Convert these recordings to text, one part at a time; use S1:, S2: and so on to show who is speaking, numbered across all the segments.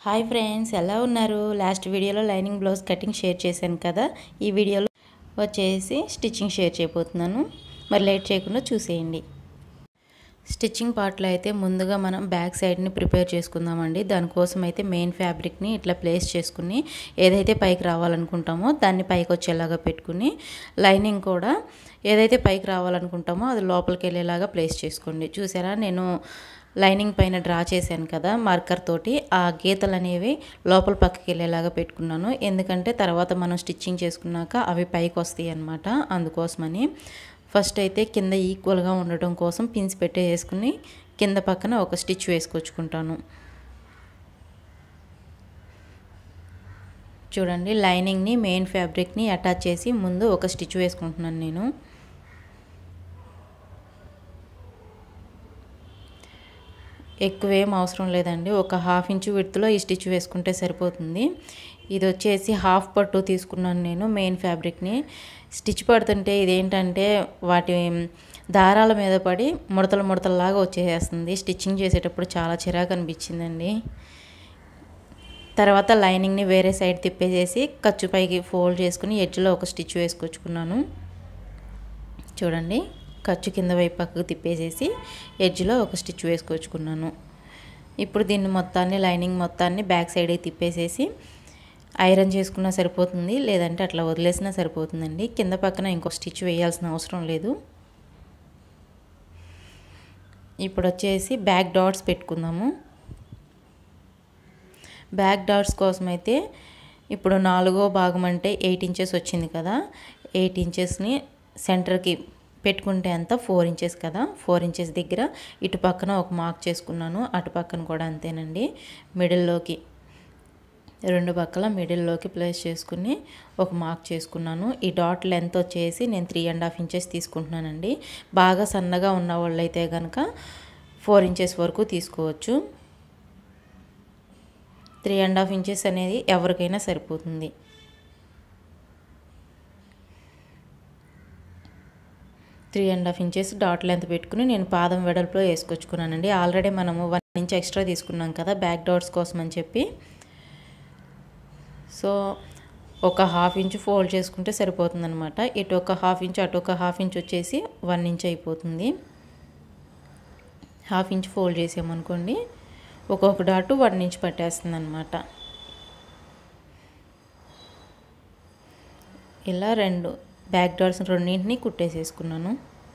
S1: hi friends ఎలా ఉన్నారు last వీడియోలో లైనింగ్ బ్లౌజ్ కటింగ్ షేర్ చేశాను కదా ఈ వీడియోలో వచ్చేసి స్టిచ్చింగ్ షేర్ చేయబోతున్నాను మరి లేట్ చేయకుండా చూసేయండి స్టిచ్చింగ్ పార్ట్లో అయితే ముందుగా మనం బ్యాక్ సైడ్ని ప్రిపేర్ చేసుకుందామండి దానికోసం అయితే మెయిన్ ఫ్యాబ్రిక్ని ఇట్లా ప్లేస్ చేసుకుని ఏదైతే పైకి రావాలనుకుంటామో దాన్ని పైకి వచ్చేలాగా పెట్టుకుని లైనింగ్ కూడా ఏదైతే పైకి రావాలనుకుంటామో అది లోపలికి వెళ్ళేలాగా ప్లేస్ చేసుకోండి చూసారా నేను లైనింగ్ పైన డ్రా చేశాను కదా మార్కర్ తోటి ఆ గీతలు అనేవి లోపల పక్కకి వెళ్ళేలాగా పెట్టుకున్నాను ఎందుకంటే తర్వాత మనం స్టిచ్చింగ్ చేసుకున్నాక అవి పైకి వస్తాయి అన్నమాట అందుకోసమని ఫస్ట్ అయితే కింద ఈక్వల్గా ఉండటం కోసం పిన్స్ పెట్టేసుకుని కింద పక్కన ఒక స్టిచ్ వేసుకొచ్చుకుంటాను చూడండి లైనింగ్ని మెయిన్ ఫ్యాబ్రిక్ని అటాచ్ చేసి ముందు ఒక స్టిచ్ వేసుకుంటున్నాను నేను ఎక్కువేం అవసరం లేదండి ఒక హాఫ్ ఇంచు విడుతులో ఈ స్టిచ్ వేసుకుంటే సరిపోతుంది ఇది వచ్చేసి హాఫ్ పట్టు తీసుకున్నాను నేను మెయిన్ ఫ్యాబ్రిక్ని స్టిచ్ పడుతుంటే ఇదేంటంటే వాటి దారాల మీద పడి ముడతలు ముడతల్లాగా వచ్చేసేస్తుంది స్టిచ్చింగ్ చేసేటప్పుడు చాలా చిరాకు అనిపించిందండి తర్వాత లైనింగ్ని వేరే సైడ్ తిప్పేసేసి ఖర్చు పైకి ఫోల్డ్ చేసుకుని ఎడ్జ్లో ఒక స్టిచ్ వేసుకొచ్చుకున్నాను చూడండి ఖర్చు కింద వైపు పక్కకు తిప్పేసేసి ఎడ్జ్లో ఒక స్టిచ్ వేసుకొచ్చుకున్నాను ఇప్పుడు దీన్ని మొత్తాన్ని లైనింగ్ మొత్తాన్ని బ్యాక్ సైడ్కి తిప్పేసేసి ఐరన్ చేసుకున్నా సరిపోతుంది లేదంటే అట్లా వదిలేసినా సరిపోతుందండి కింద పక్కన ఇంకో స్టిచ్ వేయాల్సిన అవసరం లేదు ఇప్పుడు వచ్చేసి బ్యాక్ డాట్స్ పెట్టుకుందాము బ్యాక్ డాట్స్ కోసం అయితే ఇప్పుడు నాలుగో భాగం అంటే ఎయిట్ ఇంచెస్ వచ్చింది కదా ఎయిట్ ఇంచెస్ని సెంటర్కి పెట్టుకుంటే అంత ఫోర్ ఇంచెస్ కదా ఫోర్ ఇంచెస్ దగ్గర ఇటు పక్కన ఒక మార్క్ చేసుకున్నాను అటు పక్కన కూడా అంతేనండి మిడిల్లోకి రెండు పక్కల మిడిల్లోకి ప్లేస్ చేసుకుని ఒక మార్క్ చేసుకున్నాను ఈ డాట్ లెంత్ వచ్చేసి నేను త్రీ అండ్ హాఫ్ ఇంచెస్ తీసుకుంటున్నానండి బాగా సన్నగా ఉన్న వాళ్ళైతే కనుక ఫోర్ ఇంచెస్ వరకు తీసుకోవచ్చు త్రీ అండ్ హాఫ్ ఇంచెస్ అనేది ఎవరికైనా సరిపోతుంది త్రీ అండ్ హాఫ్ ఇంచెస్ డాట్ లెంత్ పెట్టుకుని నేను పాదం వెడల్పులో వేసుకొచ్చుకున్నానండి ఆల్రెడీ మనము వన్ ఇంచ్ ఎక్స్ట్రా తీసుకున్నాం కదా బ్యాక్ డాట్స్ కోసం అని చెప్పి సో ఒక హాఫ్ ఇంచ్ ఫోల్డ్ చేసుకుంటే సరిపోతుంది అనమాట ఇటు ఒక హాఫ్ ఇంచ్ అటు ఒక హాఫ్ ఇంచ్ వచ్చేసి వన్ ఇంచ్ అయిపోతుంది హాఫ్ ఇంచ్ ఫోల్డ్ చేసామనుకోండి ఒక్కొక్క డాటు వన్ ఇంచ్ పట్టేస్తుంది అనమాట ఇలా రెండు బ్యాక్ డాట్స్ రెండింటిని కుట్టేసేసుకున్నాను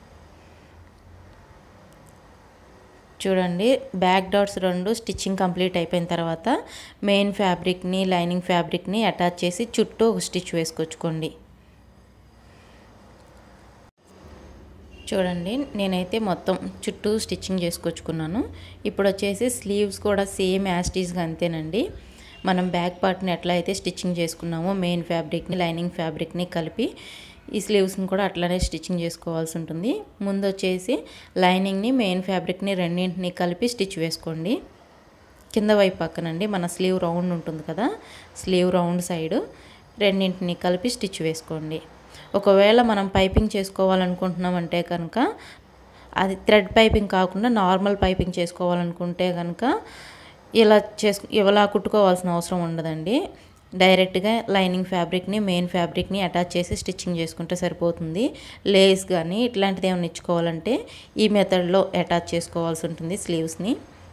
S1: చూడండి బ్యాక్ డాట్స్ రెండు స్టిచ్చింగ్ కంప్లీట్ అయిపోయిన తర్వాత మెయిన్ ఫ్యాబ్రిక్ని లైనింగ్ ఫ్యాబ్రిక్ని అటాచ్ చేసి చుట్టూ ఒక స్టిచ్ వేసుకొచ్చుకోండి చూడండి నేనైతే మొత్తం చుట్టూ స్టిచ్చింగ్ చేసుకొచ్చుకున్నాను ఇప్పుడు వచ్చేసి స్లీవ్స్ కూడా సేమ్ యాస్టీస్గా అంతేనండి మనం బ్యాక్ పార్ట్ని ఎట్లా అయితే స్టిచ్చింగ్ చేసుకున్నామో మెయిన్ ఫ్యాబ్రిక్ని లైనింగ్ ఫ్యాబ్రిక్ని కలిపి ఈ స్లీవ్స్ని కూడా అట్లానే స్టిచ్చింగ్ చేసుకోవాల్సి ఉంటుంది ముందు వచ్చేసి లైనింగ్ని మెయిన్ ఫ్యాబ్రిక్ని రెండింటిని కలిపి స్టిచ్ వేసుకోండి కింద వైపు పక్కనండి మన స్లీవ్ రౌండ్ ఉంటుంది కదా స్లీవ్ రౌండ్ సైడ్ రెండింటిని కలిపి స్టిచ్ వేసుకోండి ఒకవేళ మనం పైపింగ్ చేసుకోవాలనుకుంటున్నామంటే కనుక అది థ్రెడ్ పైపింగ్ కాకుండా నార్మల్ పైపింగ్ చేసుకోవాలనుకుంటే కనుక ఇలా చేసుకు ఇలా కుట్టుకోవాల్సిన అవసరం ఉండదండి డైరెక్ట్గా లైనింగ్ ఫ్యాబ్రిక్ని మెయిన్ ఫ్యాబ్రిక్ని అటాచ్ చేసి స్టిచ్చింగ్ చేసుకుంటే సరిపోతుంది లేస్ కానీ ఇట్లాంటిది ఏమైనా ఇచ్చుకోవాలంటే ఈ మెథడ్లో అటాచ్ చేసుకోవాల్సి ఉంటుంది స్లీవ్స్ని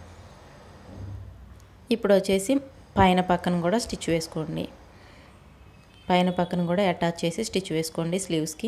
S1: ఇప్పుడు వచ్చేసి పైన పక్కన కూడా స్టిచ్ వేసుకోండి పైన పక్కన కూడా అటాచ్ చేసి స్టిచ్ వేసుకోండి స్లీవ్స్కి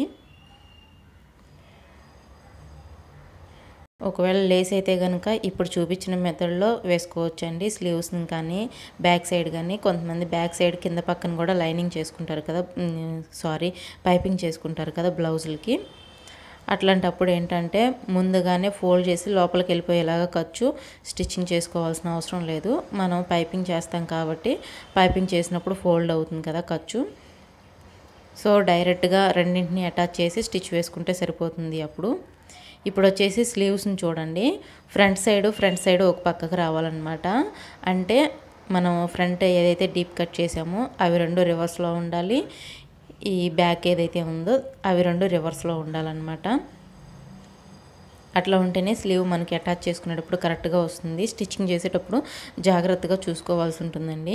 S1: ఒకవేళ లేస్ అయితే కనుక ఇప్పుడు చూపించిన మెథడ్లో వేసుకోవచ్చండి స్లీవ్స్ని కానీ బ్యాక్ సైడ్ కానీ కొంతమంది బ్యాక్ సైడ్ కింద పక్కన కూడా లైనింగ్ చేసుకుంటారు కదా సారీ పైపింగ్ చేసుకుంటారు కదా బ్లౌజులకి అట్లాంటప్పుడు ఏంటంటే ముందుగానే ఫోల్డ్ చేసి లోపలికి వెళ్ళిపోయేలాగా ఖర్చు స్టిచ్చింగ్ చేసుకోవాల్సిన అవసరం లేదు మనం పైపింగ్ చేస్తాం కాబట్టి పైపింగ్ చేసినప్పుడు ఫోల్డ్ అవుతుంది కదా ఖర్చు సో డైరెక్ట్గా రెండింటిని అటాచ్ చేసి స్టిచ్ వేసుకుంటే సరిపోతుంది అప్పుడు ఇప్పుడు వచ్చేసి స్లీవ్స్ని చూడండి ఫ్రంట్ సైడ్ ఫ్రంట్ సైడ్ ఒక పక్కకు రావాలన్నమాట అంటే మనం ఫ్రంట్ ఏదైతే డీప్ కట్ చేసామో అవి రెండు రివర్స్లో ఉండాలి ఈ బ్యాక్ ఏదైతే ఉందో అవి రెండు రివర్స్లో ఉండాలన్నమాట అట్లా ఉంటేనే స్లీవ్ మనకి అటాచ్ చేసుకునేటప్పుడు కరెక్ట్గా వస్తుంది స్టిచ్చింగ్ చేసేటప్పుడు జాగ్రత్తగా చూసుకోవాల్సి ఉంటుందండి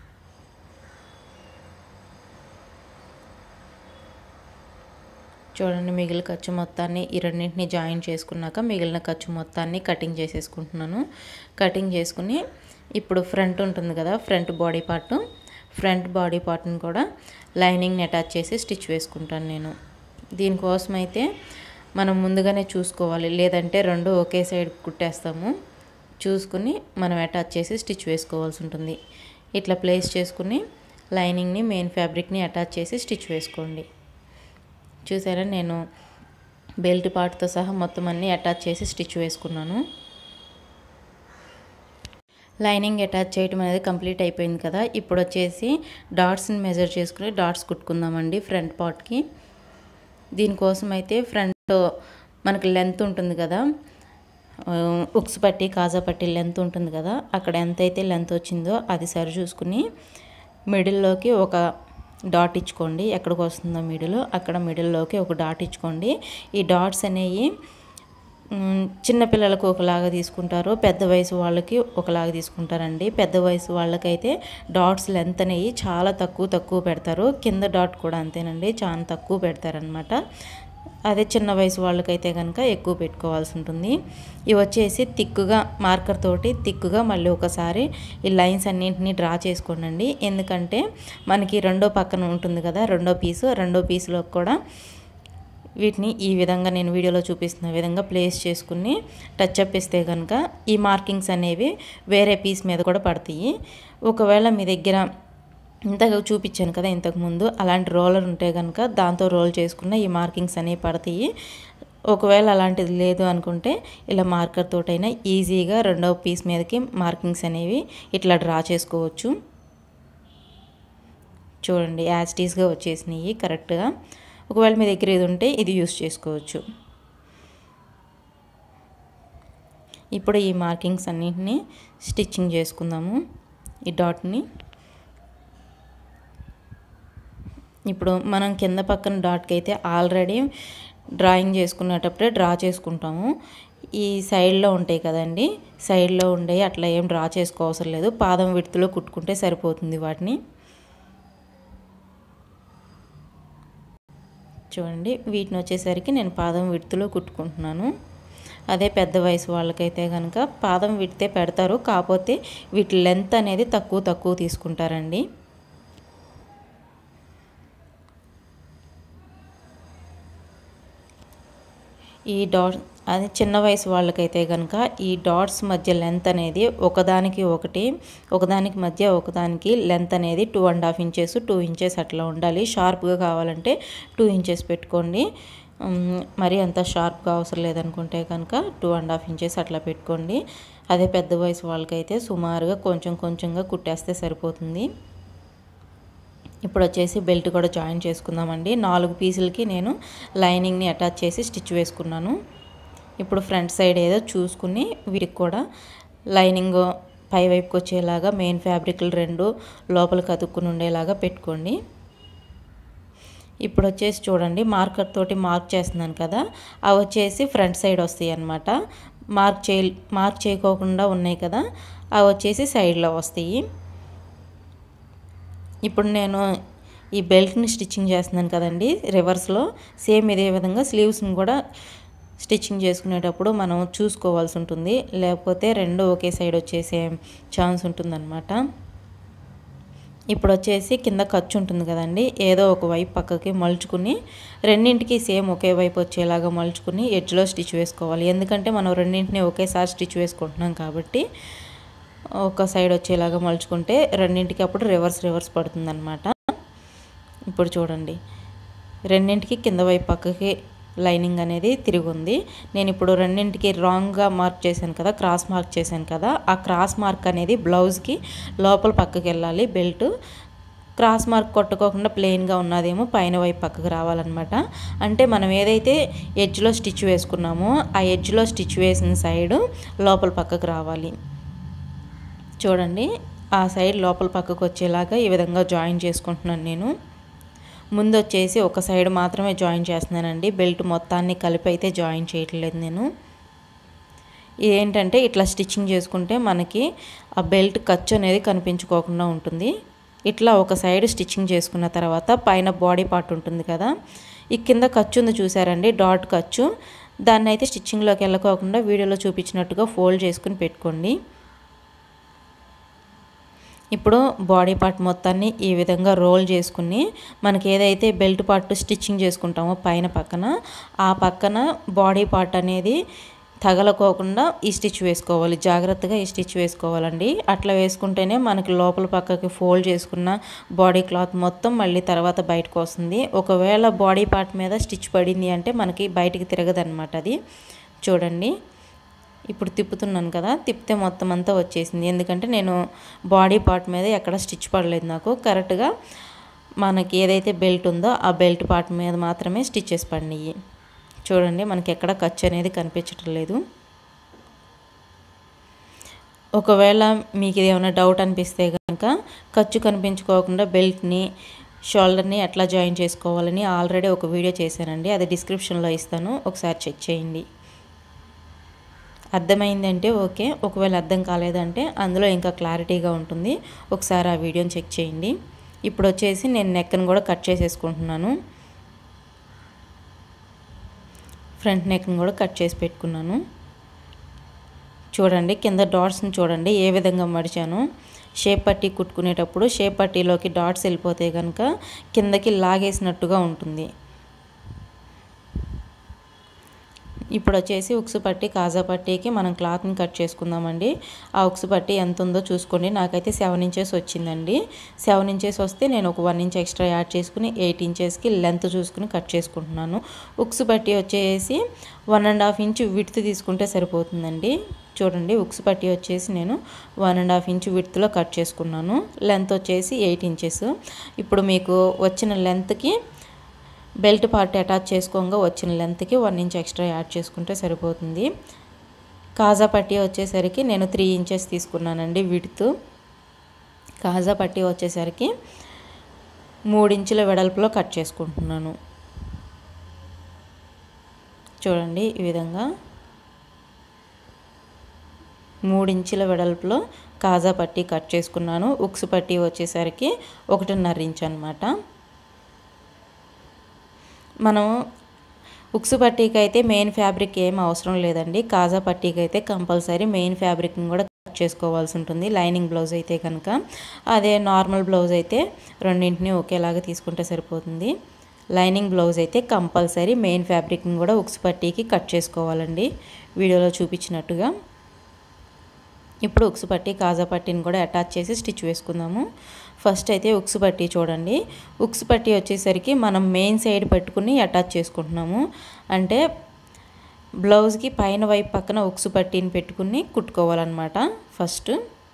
S1: చూడండి మిగిలిన ఖర్చు మొత్తాన్ని ఈ రెండింటిని జాయిన్ చేసుకున్నాక మిగిలిన ఖర్చు మొత్తాన్ని కటింగ్ చేసేసుకుంటున్నాను కటింగ్ చేసుకుని ఇప్పుడు ఫ్రంట్ ఉంటుంది కదా front body part front body పార్ట్ని కూడా లైనింగ్ని అటాచ్ చేసి స్టిచ్ వేసుకుంటాను నేను దీనికోసం అయితే మనం ముందుగానే చూసుకోవాలి లేదంటే రెండు ఒకే సైడ్ కుట్టేస్తాము చూసుకుని మనం అటాచ్ చేసి స్టిచ్ వేసుకోవాల్సి ఉంటుంది ఇట్లా ప్లేస్ చేసుకుని లైనింగ్ని మెయిన్ ఫ్యాబ్రిక్ని అటాచ్ చేసి స్టిచ్ వేసుకోండి చూసారా నేను బెల్ట్ పార్ట్తో సహా మొత్తం అన్నీ అటాచ్ చేసి స్టిచ్ వేసుకున్నాను లైనింగ్ అటాచ్ చేయడం అనేది కంప్లీట్ అయిపోయింది కదా ఇప్పుడు వచ్చేసి డాట్స్ని మెజర్ చేసుకుని డాట్స్ కుట్టుకుందామండి ఫ్రంట్ పార్ట్కి దీనికోసం అయితే ఫ్రంట్ మనకి లెంత్ ఉంటుంది కదా ఉక్స్ పట్టి కాజా పట్టి లెంత్ ఉంటుంది కదా అక్కడ ఎంత అయితే లెంత్ వచ్చిందో అది సరి చూసుకుని మిడిల్లోకి ఒక డాట్ ఇచ్చుకోండి ఎక్కడికి వస్తుందో మిడిల్ అక్కడ మిడిల్లోకి ఒక డాట్ ఇచ్చుకోండి ఈ డాట్స్ అనేవి చిన్నపిల్లలకు ఒకలాగా తీసుకుంటారు పెద్ద వయసు వాళ్ళకి ఒకలాగా తీసుకుంటారండి పెద్ద వయసు వాళ్ళకైతే డాట్స్ లెంత్ అనేవి చాలా తక్కువ తక్కువ పెడతారు కింద డాట్ కూడా అంతేనండి చాలా తక్కువ పెడతారనమాట అదే చిన్న వయసు వాళ్ళకైతే కనుక ఎక్కువ పెట్టుకోవాల్సి ఉంటుంది ఇవి వచ్చేసి తిక్కుగా మార్కర్ తోటి తిక్కుగా మళ్ళీ ఒకసారి ఈ లైన్స్ అన్నింటినీ డ్రా చేసుకోండి ఎందుకంటే మనకి రెండో పక్కన ఉంటుంది కదా రెండో పీసు రెండో పీసులో కూడా వీటిని ఈ విధంగా నేను వీడియోలో చూపిస్తున్న విధంగా ప్లేస్ చేసుకుని టచ్ అప్ ఇస్తే కనుక ఈ మార్కింగ్స్ అనేవి వేరే పీస్ మీద కూడా పడతాయి ఒకవేళ మీ దగ్గర ఇంతకు చూపించాను కదా ఇంతకుముందు అలాంటి రోలర్ ఉంటే కనుక దాంతో రోల్ చేసుకున్న ఈ మార్కింగ్స్ అనేవి పడతాయి ఒకవేళ అలాంటిది లేదు అనుకుంటే ఇలా మార్కర్ తోటైనా ఈజీగా రెండవ పీస్ మీదకి మార్కింగ్స్ అనేవి ఇట్లా డ్రా చేసుకోవచ్చు చూడండి యాజ్టీస్గా వచ్చేసినాయి కరెక్ట్గా ఒకవేళ మీ దగ్గర ఇది ఉంటే ఇది యూస్ చేసుకోవచ్చు ఇప్పుడు ఈ మార్కింగ్స్ అన్నింటినీ స్టిచ్చింగ్ చేసుకుందాము ఈ డాట్ని ఇప్పుడు మనం కింద పక్కన డాట్కి అయితే ఆల్రెడీ డ్రాయింగ్ చేసుకునేటప్పుడే డ్రా చేసుకుంటాము ఈ సైడ్లో ఉంటాయి కదండి సైడ్లో ఉండే అట్లా ఏం డ్రా చేసుకోవసరం లేదు పాదం విడుతులో కుట్టుకుంటే సరిపోతుంది వాటిని చూడండి వీటిని వచ్చేసరికి నేను పాదం విడుతులో కుట్టుకుంటున్నాను అదే పెద్ద వయసు వాళ్ళకైతే కనుక పాదం విడితే పెడతారు కాకపోతే వీటి లెంత్ అనేది తక్కువ తక్కువ తీసుకుంటారండి ఈ డాట్ అది చిన్న వయసు వాళ్ళకైతే కనుక ఈ డాట్స్ మధ్య లెంత్ అనేది ఒకదానికి ఒకటి ఒకదానికి మధ్య ఒకదానికి లెంత్ అనేది two and half inches two inches అట్లా ఉండాలి షార్ప్గా కావాలంటే టూ ఇంచెస్ పెట్టుకోండి మరి అంత షార్ప్గా అవసరం లేదనుకుంటే కనుక టూ అండ్ హాఫ్ ఇంచెస్ అట్లా పెట్టుకోండి అదే పెద్ద వయసు వాళ్ళకైతే సుమారుగా కొంచెం కొంచెంగా కుట్టేస్తే సరిపోతుంది ఇప్పుడు వచ్చేసి బెల్ట్ కూడా జాయిన్ చేసుకుందామండి నాలుగు పీసులకి నేను లైనింగ్ని అటాచ్ చేసి స్టిచ్ వేసుకున్నాను ఇప్పుడు ఫ్రంట్ సైడ్ ఏదో చూసుకుని వీటికి కూడా లైనింగ్ పై వైపుకి వచ్చేలాగా మెయిన్ ఫ్యాబ్రిక్లు రెండు లోపలికి అతుక్కుని ఉండేలాగా పెట్టుకోండి ఇప్పుడు వచ్చేసి చూడండి మార్కర్ తోటి మార్క్ చేస్తున్నాను కదా అవి వచ్చేసి ఫ్రంట్ సైడ్ వస్తాయి అన్నమాట మార్క్ చే మార్క్ చేయకోకుండా ఉన్నాయి కదా అవి వచ్చేసి సైడ్లో వస్తాయి ఇప్పుడు నేను ఈ బెల్ట్ని స్టిచ్చింగ్ చేస్తున్నాను కదండి రివర్స్లో సేమ్ ఇదే విధంగా స్లీవ్స్ని కూడా స్టిచ్చింగ్ చేసుకునేటప్పుడు మనం చూసుకోవాల్సి ఉంటుంది లేకపోతే రెండు ఒకే సైడ్ వచ్చేసే ఛాన్స్ ఉంటుందన్నమాట ఇప్పుడు వచ్చేసి కింద ఖర్చు ఉంటుంది కదండి ఏదో ఒక వైపు పక్కకి మలుచుకుని రెండింటికి సేమ్ ఒకే వైపు వచ్చేలాగా మలుచుకుని ఎడ్జ్లో స్టిచ్ వేసుకోవాలి ఎందుకంటే మనం రెండింటిని ఒకేసారి స్టిచ్ వేసుకుంటున్నాం కాబట్టి ఒక సైడ్ వచ్చేలాగా మలుచుకుంటే రెండింటికి అప్పుడు రివర్స్ రివర్స్ పడుతుందన్నమాట ఇప్పుడు చూడండి రెండింటికి కింద వైపు పక్కకి లైనింగ్ అనేది తిరిగి ఉంది నేను ఇప్పుడు రెండింటికి రాంగ్గా మార్క్ చేశాను కదా క్రాస్ మార్క్ చేశాను కదా ఆ క్రాస్ మార్క్ అనేది బ్లౌజ్కి లోపల పక్కకి వెళ్ళాలి బెల్ట్ క్రాస్ మార్క్ కొట్టుకోకుండా ప్లెయిన్గా ఉన్నదేమో పైన వైపు పక్కకు రావాలన్నమాట అంటే మనం ఏదైతే ఎడ్జ్లో స్టిచ్ వేసుకున్నామో ఆ ఎడ్జ్లో స్టిచ్ వేసిన సైడ్ లోపల పక్కకు రావాలి చూడండి ఆ సైడ్ లోపల పక్కకు వచ్చేలాగా ఈ విధంగా జాయిన్ చేసుకుంటున్నాను నేను ముందు వచ్చేసి ఒక సైడ్ మాత్రమే జాయిన్ చేస్తున్నానండి బెల్ట్ మొత్తాన్ని కలిపి అయితే జాయిన్ చేయట్లేదు నేను ఏంటంటే ఇట్లా స్టిచ్చింగ్ చేసుకుంటే మనకి ఆ బెల్ట్ ఖర్చు అనేది కనిపించుకోకుండా ఉంటుంది ఇట్లా ఒక సైడ్ స్టిచ్చింగ్ చేసుకున్న తర్వాత పైన బాడీ పార్ట్ ఉంటుంది కదా ఈ కింద ఖర్చు ఉంది చూసారండి డాట్ ఖర్చు దాన్ని అయితే స్టిచ్చింగ్లోకి వెళ్ళకోకుండా వీడియోలో చూపించినట్టుగా ఫోల్డ్ చేసుకుని పెట్టుకోండి ఇప్పుడు బాడీ పార్ట్ మొత్తాన్ని ఈ విధంగా రోల్ చేసుకుని మనకి ఏదైతే బెల్ట్ పార్ట్ స్టిచ్చింగ్ చేసుకుంటామో పైన పక్కన ఆ పక్కన బాడీ పార్ట్ అనేది తగలకోకుండా ఈ స్టిచ్ వేసుకోవాలి జాగ్రత్తగా ఈ స్టిచ్ వేసుకోవాలండి అట్లా వేసుకుంటేనే మనకి లోపల పక్కకి ఫోల్డ్ చేసుకున్న బాడీ క్లాత్ మొత్తం మళ్ళీ తర్వాత బయటకు వస్తుంది ఒకవేళ బాడీ పార్ట్ మీద స్టిచ్ పడింది అంటే మనకి బయటికి తిరగదనమాట అది చూడండి ఇప్పుడు తిప్పుతున్నాను కదా తిప్పితే మొత్తం అంతా వచ్చేసింది ఎందుకంటే నేను బాడీ పార్ట్ మీద ఎక్కడ స్టిచ్ పడలేదు నాకు కరెక్ట్గా మనకి ఏదైతే బెల్ట్ ఉందో ఆ బెల్ట్ పార్ట్ మీద మాత్రమే స్టిచ్చెస్ పడినాయి చూడండి మనకి ఎక్కడ ఖర్చు అనేది కనిపించటం లేదు ఒకవేళ మీకు ఇది ఏమైనా డౌట్ అనిపిస్తే కనుక ఖర్చు కనిపించుకోకుండా బెల్ట్ని షోల్డర్ని ఎట్లా జాయిన్ చేసుకోవాలని ఆల్రెడీ ఒక వీడియో చేశానండి అది డిస్క్రిప్షన్లో ఇస్తాను ఒకసారి చెక్ చేయండి అర్థమైందంటే ఓకే ఒకవేళ అర్థం కాలేదంటే అందులో ఇంకా క్లారిటీగా ఉంటుంది ఒకసారి ఆ వీడియోని చెక్ చేయండి ఇప్పుడు వచ్చేసి నేను నెక్ని కూడా కట్ చేసేసుకుంటున్నాను ఫ్రంట్ నెక్ని కూడా కట్ చేసి పెట్టుకున్నాను చూడండి కింద డాట్స్ని చూడండి ఏ విధంగా మడిచాను షేప్ పట్టీ కుట్టుకునేటప్పుడు షేప్ పట్టీలోకి డాట్స్ వెళ్ళిపోతే కనుక కిందకి లాగేసినట్టుగా ఉంటుంది ఇప్పుడు వచ్చేసి ఉక్సు పట్టి కాజా పట్టీకి మనం క్లాత్ని కట్ చేసుకుందామండి ఆ ఉక్సు పట్టి ఎంత ఉందో చూసుకోండి నాకైతే సెవెన్ ఇంచెస్ వచ్చిందండి సెవెన్ ఇంచెస్ వస్తే నేను ఒక వన్ ఇంచ్ ఎక్స్ట్రా యాడ్ చేసుకుని ఎయిట్ ఇంచెస్కి లెంత్ చూసుకుని కట్ చేసుకుంటున్నాను ఉక్సు పట్టి వచ్చేసి one and half inch width తీసుకుంటే సరిపోతుందండి చూడండి ఉక్సు పట్టి వచ్చేసి నేను వన్ అండ్ హాఫ్ ఇంచ్ విడ్త్లో కట్ చేసుకున్నాను లెంత్ వచ్చేసి ఎయిట్ ఇంచెస్ ఇప్పుడు మీకు వచ్చిన లెంత్కి బెల్ట్ పార్ట్ అటాచ్ చేసుకోగా వచ్చిన లెంత్కి వన్ ఇంచ్ ఎక్స్ట్రా యాడ్ చేసుకుంటే సరిపోతుంది కాజా పట్టీ వచ్చేసరికి నేను త్రీ ఇంచెస్ తీసుకున్నానండి విడుతూ కాజా పట్టీ వచ్చేసరికి మూడించుల వెడల్పులో కట్ చేసుకుంటున్నాను చూడండి ఈ విధంగా మూడించుల వెడల్పులో కాజా పట్టీ కట్ చేసుకున్నాను ఉక్సు పట్టీ వచ్చేసరికి ఒకటిన్నర ఇంచ్ అనమాట మనం ఉక్సు పట్టీకి అయితే మెయిన్ ఫ్యాబ్రిక్ ఏం అవసరం లేదండి కాజా పట్టీకి అయితే కంపల్సరీ మెయిన్ ఫ్యాబ్రిక్ని కూడా కట్ చేసుకోవాల్సి ఉంటుంది లైనింగ్ బ్లౌజ్ అయితే కనుక అదే నార్మల్ బ్లౌజ్ అయితే రెండింటిని ఒకేలాగా తీసుకుంటే సరిపోతుంది లైనింగ్ బ్లౌజ్ అయితే కంపల్సరీ మెయిన్ ఫ్యాబ్రిక్ని కూడా ఉక్సు పట్టీకి కట్ చేసుకోవాలండి వీడియోలో చూపించినట్టుగా ఇప్పుడు ఉక్సు పట్టి కాజా పట్టీని కూడా అటాచ్ చేసి స్టిచ్ వేసుకుందాము ఫస్ట్ అయితే ఉక్సు పట్టి చూడండి ఉక్సు పట్టి వచ్చేసరికి మనం మెయిన్ సైడ్ పెట్టుకుని అటాచ్ చేసుకుంటున్నాము అంటే బ్లౌజ్కి పైన వైపు పక్కన ఉక్సు పట్టీని పెట్టుకుని కుట్టుకోవాలన్నమాట ఫస్ట్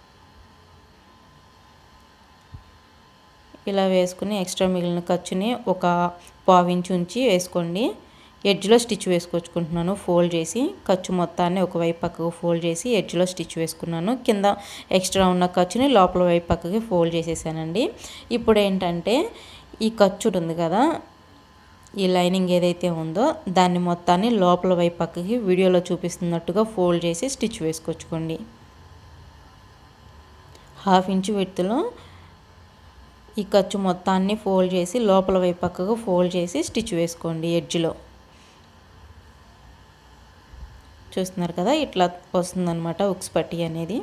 S1: ఇలా వేసుకుని ఎక్స్ట్రా మిగిలిన ఖర్చుని ఒక పావించి ఉంచి వేసుకోండి ఎడ్జ్లో స్టిచ్ వేసుకొచ్చుకుంటున్నాను ఫోల్డ్ చేసి ఖర్చు మొత్తాన్ని ఒకవైపు పక్కకు ఫోల్డ్ చేసి ఎడ్జ్లో స్టిచ్ వేసుకున్నాను కింద ఎక్స్ట్రా ఉన్న ఖర్చుని లోపల వైపు పక్కకి ఫోల్డ్ చేసేసానండి ఇప్పుడు ఏంటంటే ఈ ఖర్చు ఉంది కదా ఈ లైనింగ్ ఏదైతే ఉందో దాన్ని మొత్తాన్ని లోపల వైపు పక్కకి వీడియోలో చూపిస్తున్నట్టుగా ఫోల్డ్ చేసి స్టిచ్ వేసుకొచ్చుకోండి హాఫ్ ఇంచ్ విత్తులో ఈ ఖర్చు మొత్తాన్ని ఫోల్డ్ చేసి లోపల వైపు పక్కకు ఫోల్డ్ చేసి స్టిచ్ వేసుకోండి ఎడ్జ్లో చూస్తున్నారు కదా ఇట్లా వస్తుందన్నమాట ఉక్స్ పట్టి అనేది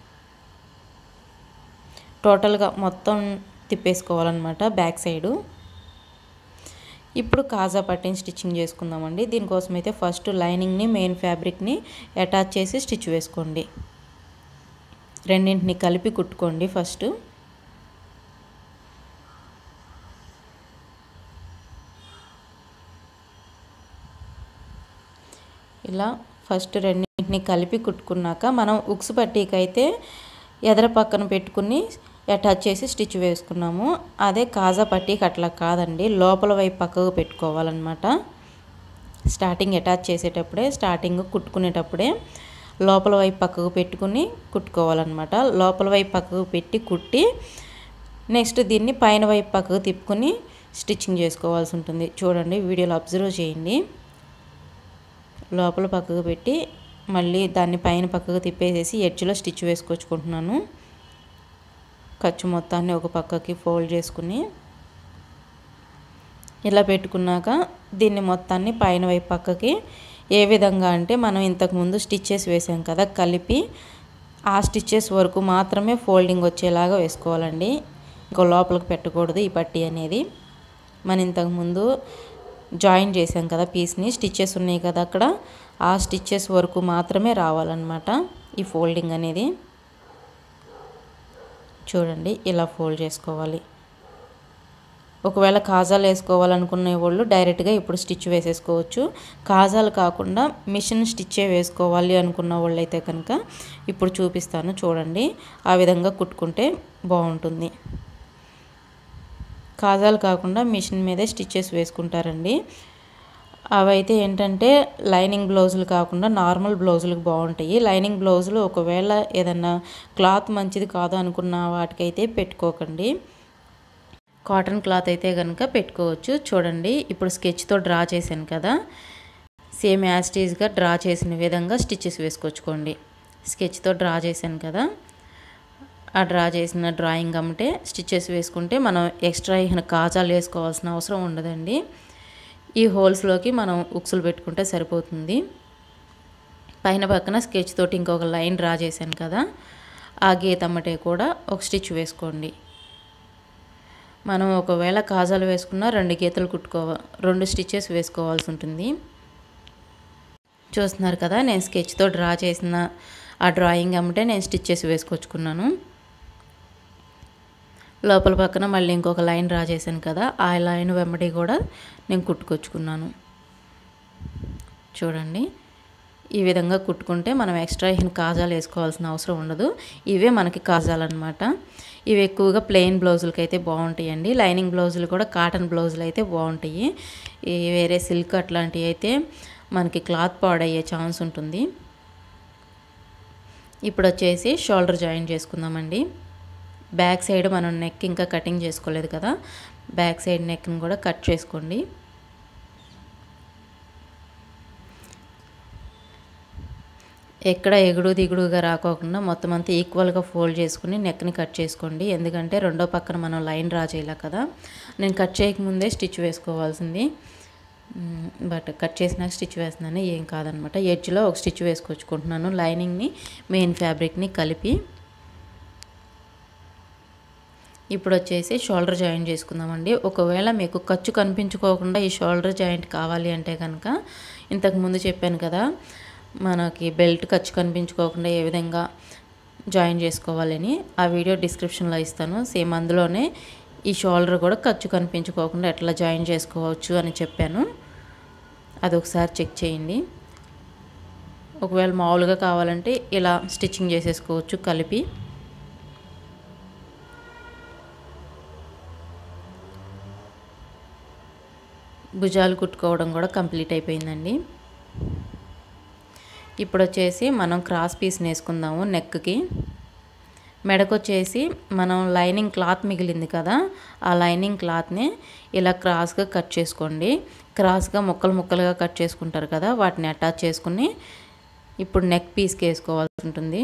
S1: టోటల్గా మొత్తం తిప్పేసుకోవాలన్నమాట బ్యాక్ సైడు ఇప్పుడు కాజా పట్టిని స్టిచ్చింగ్ చేసుకుందామండి దీనికోసం అయితే ఫస్ట్ లైనింగ్ని మెయిన్ ఫ్యాబ్రిక్ని అటాచ్ చేసి స్టిచ్ వేసుకోండి రెండింటిని కలిపి కుట్టుకోండి ఫస్ట్ ఇలా ఫస్ట్ రెండింటిని కలిపి కుట్టుకున్నాక మనం ఉక్స్ పట్టీకి అయితే ఎదర పక్కన పెట్టుకుని అటాచ్ చేసి స్టిచ్ వేసుకున్నాము అదే కాజా పట్టీకి అట్లా కాదండి లోపల వైపు పక్కకు పెట్టుకోవాలన్నమాట స్టార్టింగ్ అటాచ్ చేసేటప్పుడే స్టార్టింగ్ కుట్టుకునేటప్పుడే లోపల వైపు పక్కకు పెట్టుకుని కుట్టుకోవాలన్నమాట లోపల వైపు పక్కకు పెట్టి కుట్టి నెక్స్ట్ దీన్ని పైన వైపు పక్కకు తిప్పుకొని స్టిచ్చింగ్ చేసుకోవాల్సి ఉంటుంది చూడండి వీడియోలో అబ్జర్వ్ చేయండి లోపల పక్కకు పెట్టి మళ్ళీ దాన్ని పైన పక్కకు తిప్పేసేసి ఎడ్జ్లో స్టిచ్ వేసుకొచ్చుకుంటున్నాను ఖర్చు మొత్తాన్ని ఒక పక్కకి ఫోల్డ్ చేసుకుని ఇలా పెట్టుకున్నాక దీన్ని మొత్తాన్ని పైన వైపు పక్కకి ఏ విధంగా అంటే మనం ఇంతకుముందు స్టిచ్చెస్ వేసాం కదా కలిపి ఆ స్టిచ్చెస్ వరకు మాత్రమే ఫోల్డింగ్ వచ్చేలాగా వేసుకోవాలండి ఇంకో లోపలికి పెట్టకూడదు ఈ పట్టీ అనేది మనం ఇంతకుముందు జాయిన్ చేసాం కదా పీస్ని స్టిచ్చెస్ ఉన్నాయి కదా అక్కడ ఆ స్టిచ్చెస్ వరకు మాత్రమే రావాలన్నమాట ఈ ఫోల్డింగ్ అనేది చూడండి ఇలా ఫోల్డ్ చేసుకోవాలి ఒకవేళ కాజాలు వేసుకోవాలనుకునే వాళ్ళు డైరెక్ట్గా ఇప్పుడు స్టిచ్ వేసేసుకోవచ్చు కాజాలు కాకుండా మిషన్ స్టిచ్చే వేసుకోవాలి అనుకున్న వాళ్ళు అయితే కనుక ఇప్పుడు చూపిస్తాను చూడండి ఆ విధంగా కుట్టుకుంటే బాగుంటుంది కాజాలు కాకుండా మిషన్ మీదే స్టిచ్చెస్ వేసుకుంటారండి అవైతే ఏంటంటే లైనింగ్ బ్లౌజులు కాకుండా నార్మల్ బ్లౌజులకు బాగుంటాయి లైనింగ్ బ్లౌజులు ఒకవేళ ఏదన్నా క్లాత్ మంచిది కాదు అనుకున్న వాటికైతే పెట్టుకోకండి కాటన్ క్లాత్ అయితే కనుక పెట్టుకోవచ్చు చూడండి ఇప్పుడు స్కెచ్తో డ్రా చేశాను కదా సేమ్ యాస్టీజ్గా డ్రా చేసిన విధంగా స్టిచ్చెస్ వేసుకొచ్చుకోండి స్కెచ్తో డ్రా చేశాను కదా ఆ డ్రా చేసిన డ్రాయింగ్ అమ్మటే స్టిచ్చెస్ వేసుకుంటే మనం ఎక్స్ట్రా ఇక కాజాలు వేసుకోవాల్సిన అవసరం ఉండదండి ఈ హోల్స్లోకి మనం ఉక్సులు పెట్టుకుంటే సరిపోతుంది పైన పక్కన స్కెచ్ తోటి ఇంకొక లైన్ డ్రా చేశాను కదా ఆ గీతమ్మటే కూడా ఒక స్టిచ్ వేసుకోండి మనం ఒకవేళ కాజాలు వేసుకున్నా రెండు గీతలు కుట్టుకోవ రెండు స్టిచ్చెస్ వేసుకోవాల్సి ఉంటుంది చూస్తున్నారు కదా నేను స్కెచ్తో డ్రా చేసిన ఆ డ్రాయింగ్ అమ్మటే నేను స్టిచ్చెస్ వేసుకొచ్చుకున్నాను లోపల పక్కన మళ్ళీ ఇంకొక లైన్ డ్రా చేశాను కదా ఆ లైన్ వెంబడి కూడా నేను కుట్టుకొచ్చుకున్నాను చూడండి ఈ విధంగా కుట్టుకుంటే మనం ఎక్స్ట్రా ఇన్ కాజాలు వేసుకోవాల్సిన అవసరం ఉండదు ఇవే మనకి కాజాలు అనమాట ఇవి ఎక్కువగా ప్లెయిన్ బ్లౌజులకి అయితే బాగుంటాయండి లైనింగ్ బ్లౌజులు కూడా కాటన్ బ్లౌజులు అయితే బాగుంటాయి ఈ వేరే సిల్క్ అట్లాంటివి అయితే మనకి క్లాత్ పాడయ్యే ఛాన్స్ ఉంటుంది ఇప్పుడు వచ్చేసి షోల్డర్ జాయిన్ చేసుకుందామండి బ్యాక్ సైడ్ మనం నెక్ ఇంకా కటింగ్ చేసుకోలేదు కదా బ్యాక్ సైడ్ నెక్ని కూడా కట్ చేసుకోండి ఎక్కడ ఎగుడు దిగుడుగా రాకోకుండా మొత్తం అంతా ఈక్వల్గా ఫోల్డ్ చేసుకుని నెక్ని కట్ చేసుకోండి ఎందుకంటే రెండో పక్కన మనం లైన్ డ్రా చేయాలి కదా నేను కట్ చేయకముందే స్టిచ్ వేసుకోవాల్సింది బట్ కట్ చేసినాక స్టిచ్ వేస్తున్నాను ఏం కాదనమాట ఎడ్జ్లో ఒక స్టిచ్ వేసుకొచ్చుకుంటున్నాను లైనింగ్ని మెయిన్ ఫ్యాబ్రిక్ని కలిపి ఇప్పుడు వచ్చేసి షోల్డర్ జాయింట్ చేసుకుందామండి ఒకవేళ మీకు ఖర్చు కనిపించుకోకుండా ఈ షోల్డర్ జాయింట్ కావాలి అంటే కనుక ఇంతకుముందు చెప్పాను కదా మనకి బెల్ట్ ఖర్చు కనిపించుకోకుండా ఏ విధంగా జాయిన్ చేసుకోవాలని ఆ వీడియో డిస్క్రిప్షన్లో ఇస్తాను సేమ్ అందులోనే ఈ షోల్డర్ కూడా ఖర్చు కనిపించుకోకుండా ఎట్లా జాయిన్ చేసుకోవచ్చు అని చెప్పాను అది ఒకసారి చెక్ చేయండి ఒకవేళ మామూలుగా కావాలంటే ఇలా స్టిచ్చింగ్ చేసేసుకోవచ్చు కలిపి భుజాలు కుట్టుకోవడం కూడా కంప్లీట్ అయిపోయిందండి ఇప్పుడు వచ్చేసి మనం క్రాస్ పీస్ వేసుకుందాము నెక్కి మెడకొచ్చేసి మనం లైనింగ్ క్లాత్ మిగిలింది కదా ఆ లైనింగ్ క్లాత్ని ఇలా క్రాస్గా కట్ చేసుకోండి క్రాస్గా ముక్కలు ముక్కలుగా కట్ చేసుకుంటారు కదా వాటిని అటాచ్ చేసుకుని ఇప్పుడు నెక్ పీస్కి వేసుకోవాల్సి ఉంటుంది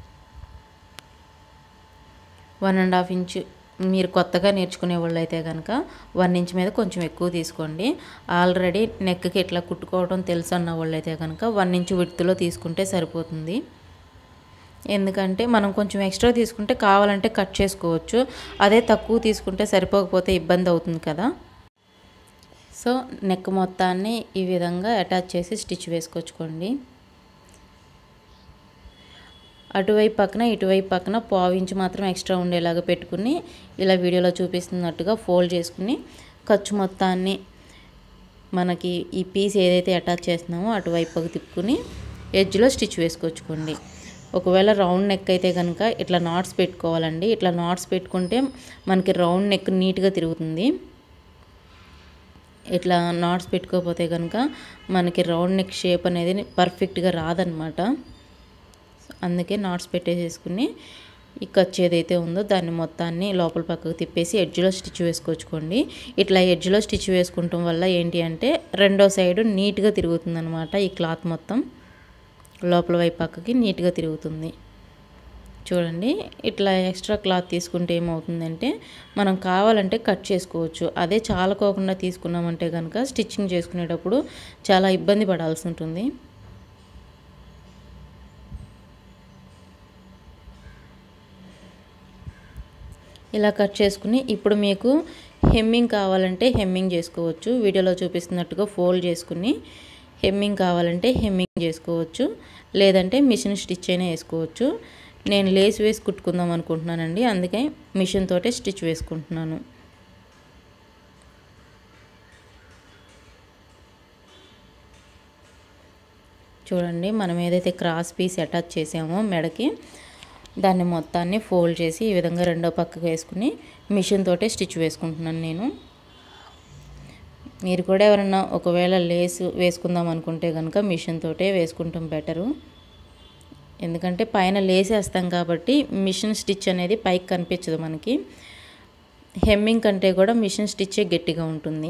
S1: వన్ అండ్ హాఫ్ ఇంచ్ మీరు కొత్తగా నేర్చుకునే వాళ్ళు అయితే కనుక వన్ ఇంచ్ మీద కొంచెం ఎక్కువ తీసుకోండి ఆల్రెడీ నెక్కి ఇట్లా కుట్టుకోవడం తెలుసు అన్న వాళ్ళు అయితే కనుక వన్ ఇంచ్ విడుతులో తీసుకుంటే సరిపోతుంది ఎందుకంటే మనం కొంచెం ఎక్స్ట్రా తీసుకుంటే కావాలంటే కట్ చేసుకోవచ్చు అదే తక్కువ తీసుకుంటే సరిపోకపోతే ఇబ్బంది అవుతుంది కదా సో నెక్ మొత్తాన్ని ఈ విధంగా అటాచ్ చేసి స్టిచ్ వేసుకొచ్చుకోండి అటువైపు పక్కన ఇటువైపు పక్కన పావు ఇంచు మాత్రం ఎక్స్ట్రా ఉండేలాగా పెట్టుకుని ఇలా వీడియోలో చూపిస్తున్నట్టుగా ఫోల్డ్ చేసుకుని ఖర్చు మొత్తాన్ని మనకి ఈ పీస్ ఏదైతే అటాచ్ చేస్తున్నామో అటువైపుకి తిప్పుకుని ఎడ్జ్లో స్టిచ్ వేసుకొచ్చుకోండి ఒకవేళ రౌండ్ నెక్ అయితే కనుక ఇట్లా నాట్స్ పెట్టుకోవాలండి ఇట్లా నాట్స్ పెట్టుకుంటే మనకి రౌండ్ నెక్ నీట్గా తిరుగుతుంది ఇట్లా నాట్స్ పెట్టుకోకపోతే కనుక మనకి రౌండ్ నెక్ షేప్ అనేది పర్ఫెక్ట్గా రాదనమాట అందుకే నాట్స్ పెట్టేసేసుకుని ఈ ఖర్చు ఏదైతే ఉందో దాన్ని మొత్తాన్ని లోపల పక్కకు తిప్పేసి ఎడ్జ్లో స్టిచ్ వేసుకోవచ్చుకోండి ఇట్లా ఎడ్జ్లో స్టిచ్ వేసుకుంటాం వల్ల ఏంటి అంటే రెండో సైడు నీట్గా తిరుగుతుంది అనమాట ఈ క్లాత్ మొత్తం లోపల వైపు పక్కకి నీట్గా తిరుగుతుంది చూడండి ఇట్లా ఎక్స్ట్రా క్లాత్ తీసుకుంటే ఏమవుతుందంటే మనం కావాలంటే కట్ చేసుకోవచ్చు అదే చాలకోకుండా తీసుకున్నామంటే కనుక స్టిచ్చింగ్ చేసుకునేటప్పుడు చాలా ఇబ్బంది పడాల్సి ఉంటుంది ఇలా కట్ చేసుకుని ఇప్పుడు మీకు హెమ్మింగ్ కావాలంటే హెమ్మింగ్ చేసుకోవచ్చు వీడియోలో చూపిస్తున్నట్టుగా ఫోల్డ్ చేసుకుని హెమ్మింగ్ కావాలంటే హెమ్మింగ్ చేసుకోవచ్చు లేదంటే మిషన్ స్టిచ్ అయినా వేసుకోవచ్చు నేను లేస్ వేసి కుట్టుకుందాం అనుకుంటున్నానండి అందుకే మిషన్ తోటే స్టిచ్ వేసుకుంటున్నాను చూడండి మనం ఏదైతే క్రాస్ పీస్ అటాచ్ చేసామో మెడకి దాన్ని మొత్తాన్ని ఫోల్డ్ చేసి ఈ విధంగా రెండో పక్కకు వేసుకుని మిషన్ తోటే స్టిచ్ వేసుకుంటున్నాను నేను మీరు కూడా ఎవరన్నా ఒకవేళ లేస్ వేసుకుందాం అనుకుంటే కనుక మిషన్ తోటే వేసుకుంటాం బెటరు ఎందుకంటే పైన లేసేస్తాం కాబట్టి మిషన్ స్టిచ్ అనేది పైకి కనిపించదు మనకి హెమ్మింగ్ కంటే కూడా మిషన్ స్టిచ్చే గట్టిగా ఉంటుంది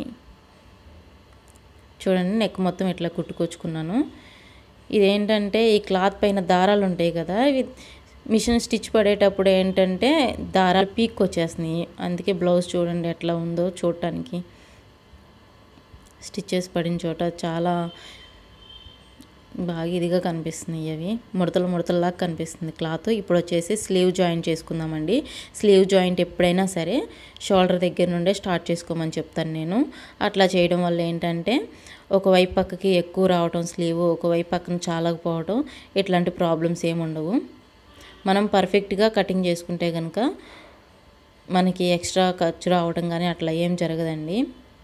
S1: చూడండి నెక్ మొత్తం ఇట్లా కుట్టుకొచ్చుకున్నాను ఇదేంటంటే ఈ క్లాత్ పైన దారాలు ఉంటాయి కదా ఇవి మిషన్ స్టిచ్ పడేటప్పుడు ఏంటంటే దారాలు పీక్ వచ్చేస్తున్నాయి అందుకే బ్లౌజ్ చూడండి ఎట్లా ఉందో చూడటానికి స్టిచ్చెస్ పడిన చోట చాలా బాగా ఇదిగా కనిపిస్తున్నాయి అవి ముడతలు ముడతల్లాగా కనిపిస్తుంది క్లాత్ ఇప్పుడు వచ్చేసి స్లీవ్ జాయింట్ చేసుకుందామండి స్లీవ్ జాయింట్ ఎప్పుడైనా సరే షోల్డర్ దగ్గర నుండే స్టార్ట్ చేసుకోమని చెప్తాను నేను అట్లా చేయడం వల్ల ఏంటంటే ఒకవైపు పక్కకి ఎక్కువ రావటం స్లీవ్ ఒకవైపు పక్కన చాలకపోవటం ఇట్లాంటి ప్రాబ్లమ్స్ ఏమి ఉండవు మనం పర్ఫెక్ట్గా కటింగ్ చేసుకుంటే కనుక మనకి ఎక్స్ట్రా ఖర్చు రావడం కానీ అట్లా ఏం జరగదండి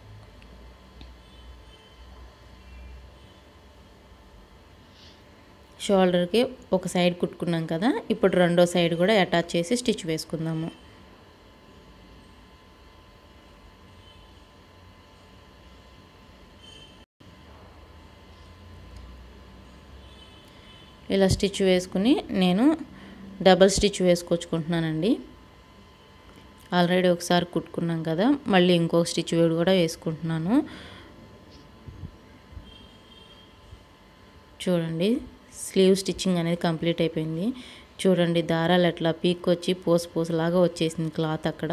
S1: షోల్డర్కి ఒక సైడ్ కుట్టుకున్నాం కదా ఇప్పుడు రెండో సైడ్ కూడా అటాచ్ చేసి స్టిచ్ వేసుకుందాము ఇలా స్టిచ్ వేసుకుని నేను డబల్ స్టిచ్ వేసుకొచ్చుకుంటున్నానండి ఆల్రెడీ ఒకసారి కుట్టుకున్నాం కదా మళ్ళీ ఇంకొక స్టిచ్ వేడి కూడా వేసుకుంటున్నాను చూడండి స్లీవ్ స్టిచ్చింగ్ అనేది కంప్లీట్ అయిపోయింది చూడండి దారాలు ఎట్లా పీక్ వచ్చి పోసు పోసులాగా వచ్చేసింది క్లాత్ అక్కడ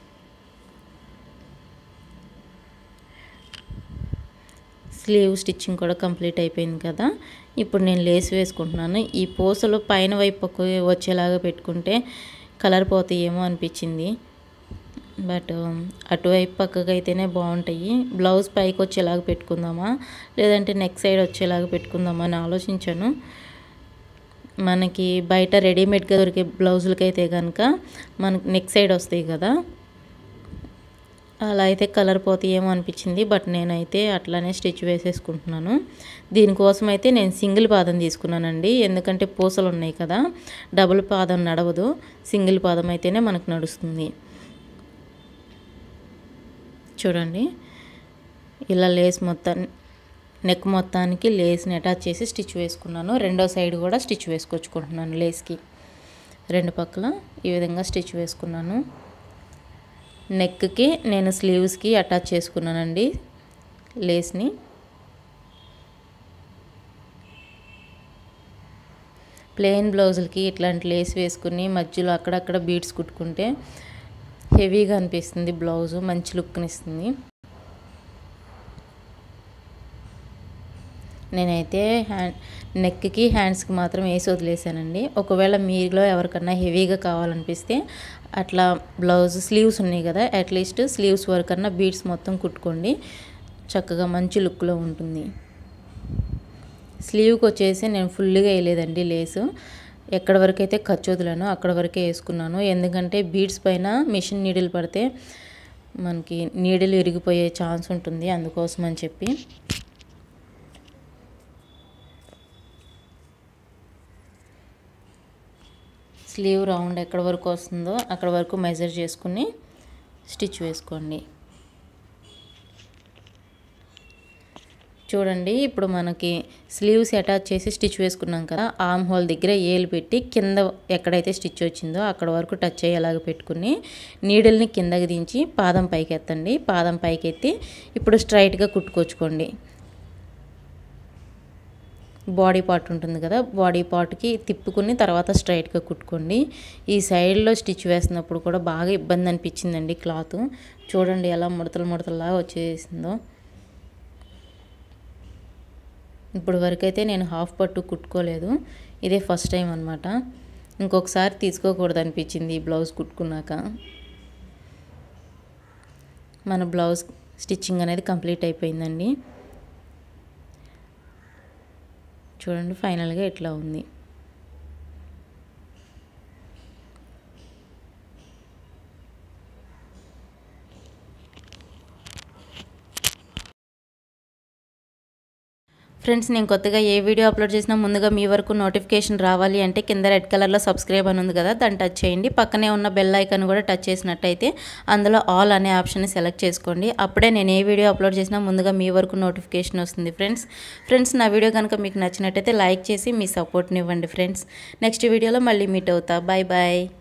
S1: స్లీవ్ స్టిచ్చింగ్ కూడా కంప్లీట్ అయిపోయింది కదా ఇప్పుడు నేను లేస్ వేసుకుంటున్నాను ఈ పూసలు పైన వైపుకు వచ్చేలాగా పెట్టుకుంటే కలర్ పోతాయేమో అనిపించింది బట్ అటువైపు పక్కకు అయితేనే బాగుంటాయి బ్లౌజ్ పైకి వచ్చేలాగా పెట్టుకుందామా లేదంటే నెక్ సైడ్ వచ్చేలాగా పెట్టుకుందామా అని ఆలోచించాను మనకి బయట రెడీమేడ్గా దొరికే బ్లౌజులకి అయితే కనుక మనకి నెక్ సైడ్ వస్తాయి కదా అలా అయితే కలర్ పోతాయేమో అనిపించింది బట్ నేనైతే అట్లానే స్టిచ్ వేసేసుకుంటున్నాను దీనికోసం అయితే నేను సింగిల్ పాదం తీసుకున్నానండి ఎందుకంటే పూసలు ఉన్నాయి కదా డబుల్ పాదం నడవదు సింగిల్ పాదం అయితేనే మనకు నడుస్తుంది చూడండి ఇలా లేస్ మొత్తం నెక్ మొత్తానికి లేస్ని అటాచ్ చేసి స్టిచ్ వేసుకున్నాను రెండో సైడ్ కూడా స్టిచ్ వేసుకొచ్చుకుంటున్నాను లేస్కి రెండు పక్కల ఈ విధంగా స్టిచ్ వేసుకున్నాను నెక్కి నేను స్లీవ్స్కి అటాచ్ చేసుకున్నానండి లేస్ని ప్లెయిన్ బ్లౌజులకి ఇట్లాంటి లేస్ వేసుకుని మధ్యలో అక్కడక్కడ బీడ్స్ కుట్టుకుంటే హెవీగా అనిపిస్తుంది బ్లౌజు మంచి లుక్ని ఇస్తుంది నేనైతే హ్యాండ్ నెక్కి హ్యాండ్స్కి మాత్రం వేసి వదిలేసానండి ఒకవేళ మీలో ఎవరికన్నా హెవీగా కావాలనిపిస్తే అట్లా బ్లౌజ్ స్లీవ్స్ ఉన్నాయి కదా అట్లీస్ట్ స్లీవ్స్ వరకన్నా బీడ్స్ మొత్తం కుట్టుకోండి చక్కగా మంచి లుక్లో ఉంటుంది స్లీవ్కి వచ్చేసి నేను ఫుల్గా వేయలేదండి లేసు ఎక్కడ వరకు అయితే ఖర్చు వదిలానో అక్కడ వరకే వేసుకున్నాను ఎందుకంటే బీడ్స్ పైన మిషన్ నీడిల్ పడితే మనకి నీడిల్ విరిగిపోయే ఛాన్స్ ఉంటుంది అందుకోసం అని చెప్పి స్లీవ్ రౌండ్ ఎక్కడ వరకు వస్తుందో అక్కడ వరకు మెజర్ చేసుకుని స్టిచ్ వేసుకోండి చూడండి ఇప్పుడు మనకి స్లీవ్స్ అటాచ్ చేసి స్టిచ్ వేసుకున్నాం కదా ఆమ్ హోల్ దగ్గర ఏలు పెట్టి కింద ఎక్కడైతే స్టిచ్ వచ్చిందో అక్కడ వరకు టచ్ అయ్యేలాగా పెట్టుకుని నీడిల్ని కిందకి దించి పాదం పైకి ఎత్తండి పాదం పైకి ఎత్తి ఇప్పుడు స్ట్రైట్గా కుట్టుకొచ్చుకోండి బాడీ పార్ట్ ఉంటుంది కదా బాడీ పార్ట్కి తిప్పుకుని తర్వాత స్ట్రైట్గా కుట్టుకోండి ఈ సైడ్లో స్టిచ్ వేసినప్పుడు కూడా బాగా ఇబ్బంది అనిపించిందండి క్లాత్ చూడండి ఎలా ముడతలు ముడతలాగా వచ్చేసిందో ఇప్పుడు వరకైతే నేను హాఫ్ పట్టు కుట్టుకోలేదు ఇదే ఫస్ట్ టైం అనమాట ఇంకొకసారి తీసుకోకూడదు అనిపించింది ఈ బ్లౌజ్ కుట్టుకున్నాక మన బ్లౌజ్ స్టిచ్చింగ్ అనేది కంప్లీట్ అయిపోయిందండి చూడండి ఫైనల్గా ఇట్లా ఉంది ఫ్రెండ్స్ నేను కొత్తగా ఏ వీడియో అప్లోడ్ చేసినా ముందుగా మీ వరకు నోటిఫికేషన్ రావాలి అంటే కింద రెడ్ కలర్లో సబ్స్క్రైబ్ అని ఉంది కదా దాన్ని టచ్ చేయండి పక్కనే ఉన్న బెల్ ఐకాన్ కూడా టచ్ చేసినట్టయితే అందులో ఆల్ అనే ఆప్షన్ని సెలెక్ట్ చేసుకోండి అప్పుడే నేను ఏ వీడియో అప్లోడ్ చేసినా ముందుగా మీ వరకు నోటిఫికేషన్ వస్తుంది ఫ్రెండ్స్ ఫ్రెండ్స్ నా వీడియో కనుక మీకు నచ్చినట్టయితే లైక్ చేసి మీ సపోర్ట్ని ఇవ్వండి ఫ్రెండ్స్ నెక్స్ట్ వీడియోలో మళ్ళీ మీట్ అవుతా బాయ్ బాయ్